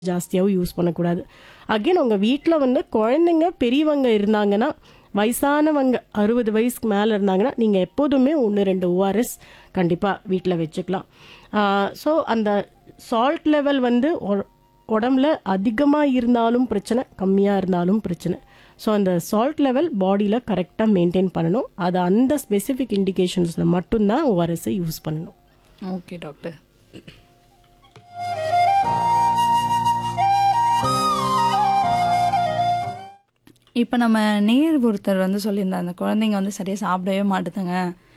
ஜாஸ்தியாகவும் use பண்ணக்கூடாது again உங்கள் வீட்டில் வந்து குழந்தைங்க பெரியவங்க இருந்தாங்கன்னா வயசானவங்க அறுபது வயசுக்கு மேலே இருந்தாங்கன்னா நீங்கள் எப்போதுமே ஒன்று ரெண்டு ஓஆர்எஸ் கண்டிப்பாக வீட்டில் வச்சுக்கலாம் ஸோ அந்த சால்ட் லெவல் வந்து உ- உடம்புல அதிகமாக இருந்தாலும் பிரச்சனை கம்மியாக இருந்தாலும் பிரச்சனை ஸோ அந்த சால்ட் லெவல் பாடியில் கரெக்டாக மெயின்டைன் பண்ணணும் அது அந்த ஸ்பெசிஃபிக் இண்டிகேஷன்ஸில் மட்டும்தான் ஓஆர்எஸ்ஸை யூஸ் பண்ணணும் ஓகே டாக்டர் இப்போ நம்ம நேர் ஒருத்தர் வந்து சொல்லியிருந்தார் அந்த குழந்தைங்க வந்து சரியாக சாப்பிடவே மாட்டுதுங்க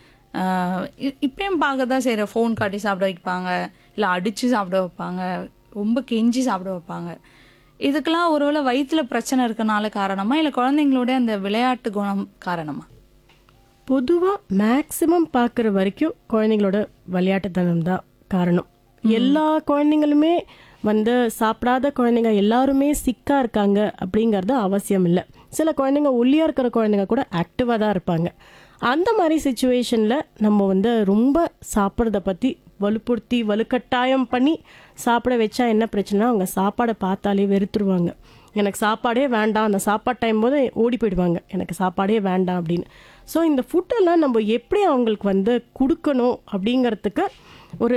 ஆஹ் இ- இப்பயும் பார்க்க தான் செய்கிற ஃபோன் காட்டி சாப்பிட வைப்பாங்க இல்லை அடித்து சாப்பிட வைப்பாங்க ரொம்ப கெஞ்சி சாப்பிட வைப்பாங்க இதுக்கெல்லாம் ஒருவேளை வயிற்றுல பிரச்சனை இருக்கனால காரணமா இல்லை குழந்தைங்களோட அந்த விளையாட்டு குணம் காரணமா பொதுவாக மேக்ஸிமம் பார்க்குற வரைக்கும் குழந்தைங்களோட விளையாட்டுத்தனம் தான் காரணம் எல்லா குழந்தைங்களுமே வந்து சாப்பிடாத குழந்தைங்க எல்லாருமே சிக்காக இருக்காங்க அப்படிங்கிறது அவசியம் இல்லை சில குழந்தைங்க ஒல்லியாக இருக்கிற குழந்தைங்க கூட ஆக்டிவாக தான் இருப்பாங்க அந்த மாதிரி சுச்சுவேஷனில் நம்ம வந்து ரொம்ப சாப்பிட்றத பற்றி வலுப்படுத்தி வலுக்கட்டாயம் பண்ணி சாப்பிட வச்சா என்ன பிரச்சனை அவங்க சாப்பாடை பார்த்தாலே வெறுத்துருவாங்க எனக்கு சாப்பாடே வேண்டாம் அந்த சாப்பாடு டைம் போது ஓடி போயிடுவாங்க எனக்கு சாப்பாடே வேண்டாம் அப்படின்னு ஸோ இந்த ஃபுட்டெல்லாம் நம்ம எப்படி அவங்களுக்கு வந்து கொடுக்கணும் அப்படிங்கிறதுக்கு ஒரு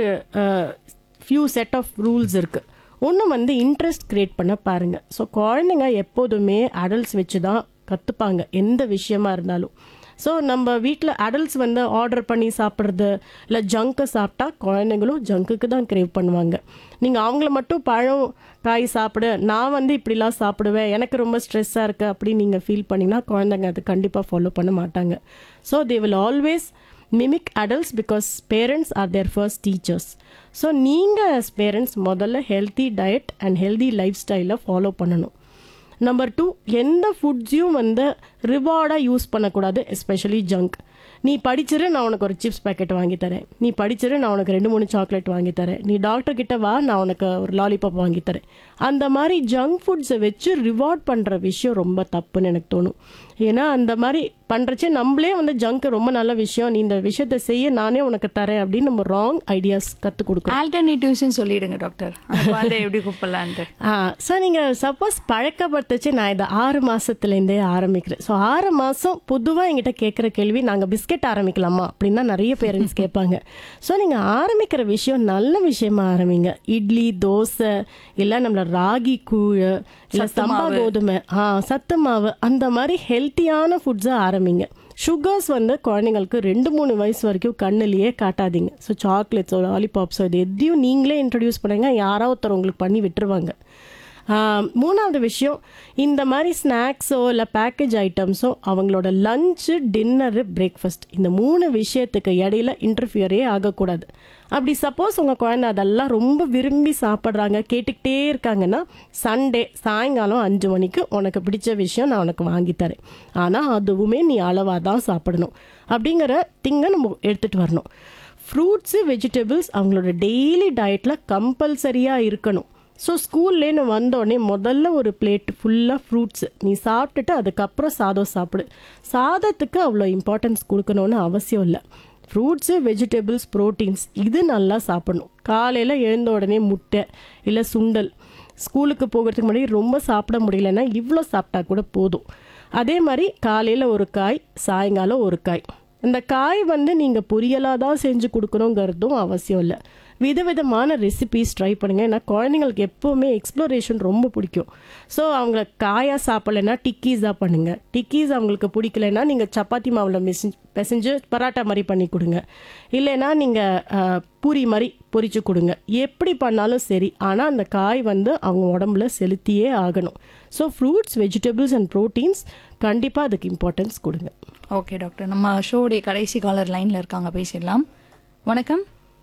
ஃபியூ செட் ஆஃப் ரூல்ஸ் இருக்குது ஒன்று வந்து இன்ட்ரெஸ்ட் க்ரியேட் பண்ண பாருங்கள் ஸோ குழந்தைங்க எப்போதுமே அடல்ட்ஸ் வச்சு தான் கற்றுப்பாங்க எந்த விஷயமா இருந்தாலும் ஸோ நம்ம வீட்டில் அடல்ட்ஸ் வந்து ஆர்டர் பண்ணி சாப்பிட்றது இல்லை ஜங்க்கு சாப்பிட்டா குழந்தைங்களும் ஜங்குக்கு தான் கிரேவ் பண்ணுவாங்க நீங்கள் அவங்கள மட்டும் பழம் காய் சாப்பிடு நான் வந்து இப்படிலாம் சாப்பிடுவேன் எனக்கு ரொம்ப ஸ்ட்ரெஸ்ஸாக இருக்குது அப்படின்னு நீங்கள் ஃபீல் பண்ணிங்கன்னா குழந்தைங்க அது கண்டிப்பாக ஃபாலோ பண்ண மாட்டாங்க so they will always mimic adults because parents are their first teachers so நீங்கள் as பேரண்ட்ஸ் முதல்ல healthy diet and healthy life ஸ்டைலை ஃபாலோ பண்ணணும் நம்பர் டூ எந்த ஃபுட்ஸையும் வந்து ரிவார்டாக யூஸ் பண்ணக்கூடாது எஸ்பெஷலி ஜங்க் நீ படிச்சிரு நான் உனக்கு ஒரு சிப்ஸ் பேக்கெட் வாங்கி தரேன் நீ படிச்சிரு நான் உனக்கு ரெண்டு மூணு சாக்லேட் வாங்கி தரேன் நீ டாக்டர் கிட்ட வா நான் உனக்கு ஒரு லாலிபாப் வாங்கி தரேன் அந்த மாதிரி ஜங்க் ஃபுட்ஸை வச்சு ரிவார்ட் பண்ணுற விஷயம் ரொம்ப தப்புன்னு எனக்கு தோணும் ஏன்னா அந்த மாதிரி பண்ணுறச்சே நம்மளே வந்து ஜங்க் ரொம்ப நல்ல விஷயம் நீ இந்த விஷயத்தை செய்ய நானே உனக்கு தரேன் அப்படின்னு நம்ம ராங் ஐடியாஸ் கற்றுக் கொடுக்குறோம் ஆல்டர்னேட்டிவ்ஸ்னு சொல்லிடுங்க டாக்டர் அந்த குழந்தை எப்படி கூப்பிடலான்ட்டு ஸோ நீங்கள் சப்போஸ் பழக்கப்படுத்துச்சு நான் இதை ஆறு மாதத்துலேருந்தே ஆரம்பிக்கிறேன் ஸோ ஆறு மாதம் பொதுவாக என்கிட்ட கேட்குற கேள்வி நாங்கள் பிஸ்கெட் ஆரம்பிக்கலாமா அப்படின்னு தான் நிறைய பேரண்ட்ஸ் கேட்பாங்க ஸோ நீங்கள் ஆரம்பிக்கிற விஷயம் நல்ல விஷயமா ஆரம்பிங்க இட்லி தோசை இல்லை நம்மள ராகி கூழ் இல்லை சம்பா கோதுமை ஆ சத்து மாவு அந்த மாதிரி ஹெல்த்தியான ஃபுட்ஸை ஆரம்பிங்க சுகர்ஸ் வந்து குழந்தைங்களுக்கு ரெண்டு மூணு வயசு வரைக்கும் கண்ணுலயே காட்டாதீங்க ஸோ சாக்லேட்ஸோ லாலிபாப்ஸோ இது எதையும் நீங்களே இன்ட்ரடியூஸ் பண்ணுங்க யாராவது ஒருத்தர் உங்களுக்கு பண்ணி விட்டுருவாங்க ஆஹ், மூணாவது விஷயம் இந்த மாதிரி ஸ்நாக்ஸோ இல்லை பேக்கேஜ் ஐட்டம்ஸோ அவங்களோட லஞ்சு டின்னரு பிரேக்ஃபாஸ்ட் இந்த மூணு விஷயத்துக்கு இடையில இன்டர்ஃபியரே ஆகக்கூடாது அப்படி சப்போஸ் உங்கள் குழந்தை அதெல்லாம் ரொம்ப விரும்பி சாப்பிட்றாங்க கேட்டுக்கிட்டே இருக்காங்கன்னா சண்டே சாயங்காலம் அஞ்சு மணிக்கு உனக்கு பிடிச்ச விஷயம் நான் உனக்கு வாங்கி தரேன் ஆனால் அதுவுமே நீ அளவாக தான் சாப்பிடணும் அப்படிங்கிற திங்கை நம்ம எடுத்துகிட்டு வரணும் ஃப்ரூட்ஸு வெஜிடபிள்ஸ் அவங்களோட டெய்லி டயட்டில் கம்பல்சரியாக இருக்கணும் ஸோ ஸ்கூல்லேன்னு வந்தோடனே முதல்ல ஒரு பிளேட் ஃபுல்லாக ஃப்ரூட்ஸ் நீ சாப்பிட்டுட்டு அதுக்கப்புறம் சாதம் சாப்பிடு சாதத்துக்கு அவ்வளோ இம்பார்ட்டன்ஸ் கொடுக்கணும்னு அவசியம் இல்லை ஃப்ரூட்ஸு வெஜிடபிள்ஸ் ப்ரோட்டீன்ஸ் இது நல்லா சாப்பிடணும் காலையில் எழுந்த உடனே முட்டை இல்லை சுண்டல் ஸ்கூலுக்கு போகிறதுக்கு முன்னாடி ரொம்ப சாப்பிட முடியலன்னா இவ்வளோ சாப்பிட்டா கூட போதும் அதே மாதிரி காலையில் ஒரு காய் சாயங்காலம் ஒரு காய் இந்த காய் வந்து நீங்கள் பொரியலாக தான் செஞ்சு கொடுக்கணுங்கிறதும் அவசியம் இல்லை விதவிதமான ரெசிபீஸ் ட்ரை பண்ணுங்க ஏன்னா குழந்தைங்களுக்கு எப்போவுமே எக்ஸ்ப்ளோரேஷன் ரொம்ப பிடிக்கும் ஸோ அவங்க காயாக சாப்பிடலைன்னா டிக்கீஸாக பண்ணுங்க டிக்கீஸ் அவங்களுக்கு பிடிக்கலைன்னா நீங்கள் சப்பாத்தி மாவில் மிஸ் பிசைஞ்சு பராட்டா மாதிரி பண்ணி கொடுங்க இல்லைன்னா நீங்கள் பூரி மாதிரி பொரிச்சு கொடுங்க எப்படி பண்ணாலும் சரி ஆனால் அந்த காய் வந்து அவங்க உடம்புல செலுத்தியே ஆகணும் so fruits vegetables and proteins கண்டிப்பாக அதுக்கு இம்பார்ட்டன்ஸ் கொடுங்க ஓகே டாக்டர் நம்ம ஷோடைய கடைசி காலர் லைன்ல இருக்காங்க பேசிடலாம் வணக்கம்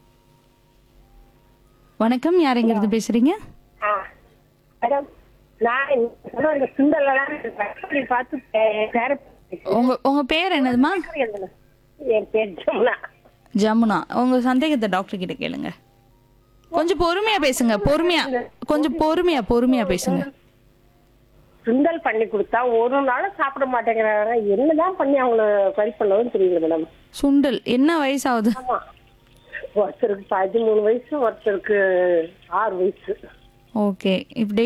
வணக்கம் யார் எங்கிறது பேசுறீங்க ஆ மேடம் நான் இந்த இந்த சுண்டலெல்லாம் கற்பனை பார்த்து பே- பேர உங்க உங்க பேர் என்னதுமா எழுதணும். என் பேர் ஜமுனா ஜமுனா உங்க சந்தேகத்தை டாக்டர் கிட்ட கேளுங்க கொஞ்சம் பொறுமையா பேசுங்க பொறுமையா கொஞ்சம் பொறுமையா பொறுமையா பேசுங்க சுண்டல் பண்ணி கொடுத்தா ஒரு நாளும் சாப்பிட மாட்டேங்கிறாங்க என்னதான் பண்ணி அவங்கள சரி பண்ணவும் தெரியல மேடம் சுண்டல் என்ன வயசாகுது ஆமா ஒருத்தருக்கு பதிமூணு வயசு ஒருத்தருக்கு ஆறு வயசு ஓகே இப்படி